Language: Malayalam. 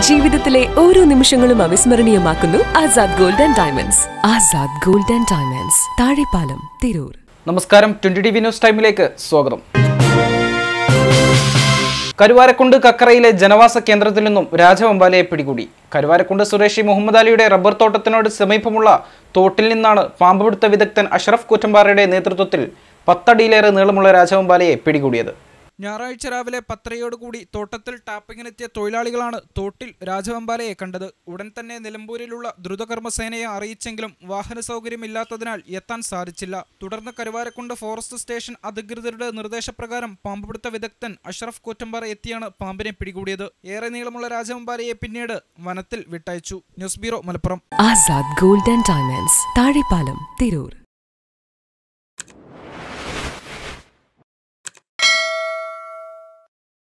ജീവിതത്തിലെ ഓരോ നിമിഷങ്ങളും അവിസ്മരണീയമാക്കുന്നു Azad gold and diamonds Azad gold and diamonds Thazhepalam Tirur നമസ്കാരം ട്വന്റി ടി വി ന്യൂസ് ടൈമിലേക്ക് സ്വാഗതം കരുവാരക്കുണ്ട് കക്കറയിലെ ജനവാസ കേന്ദ്രത്തിൽ നിന്നും രാജവമ്പാലയെ പിടികൂടി കരുവാരക്കുണ്ട് സ്വദേശി മുഹമ്മദ് അലിയുടെ റബ്ബർ തോട്ടത്തിനോട് സമീപമുള്ള തോട്ടിൽ നിന്നാണ് പാമ്പുപിടുത്ത വിദഗ്ധൻ അഷ്റഫ് കൂറ്റമ്പാറയുടെ നേതൃത്വത്തിൽ പത്തടിയിലേറെ നീളമുള്ള രാജവമ്പാലയെ പിടികൂടിയത് ഞായറാഴ്ച രാവിലെ പത്തരയോടുകൂടി തോട്ടത്തിൽ ടാപ്പിങ്ങിനെത്തിയ തൊഴിലാളികളാണ് തോട്ടിൽ രാജവമ്പാലയെ കണ്ടത് ഉടൻ തന്നെ നിലമ്പൂരിലുള്ള ദ്രുതകർമ്മസേനയെ അറിയിച്ചെങ്കിലും വാഹന സൗകര്യമില്ലാത്തതിനാൽ എത്താൻ സാധിച്ചില്ല തുടർന്ന് കരുവാരക്കുണ്ട് ഫോറസ്റ്റ് സ്റ്റേഷൻ അധികൃതരുടെ നിർദ്ദേശപ്രകാരം പാമ്പുപിടുത്ത വിദഗ്ധൻ അഷ്റഫ് കൂറ്റമ്പാറ എത്തിയാണ് പാമ്പിനെ പിടികൂടിയത് ഏറെ നീളമുള്ള രാജവമ്പാലയെ പിന്നീട് വനത്തിൽ വിട്ടയച്ചു news bureau Malappuram Azad gold and diamonds Thazhepalam Tirur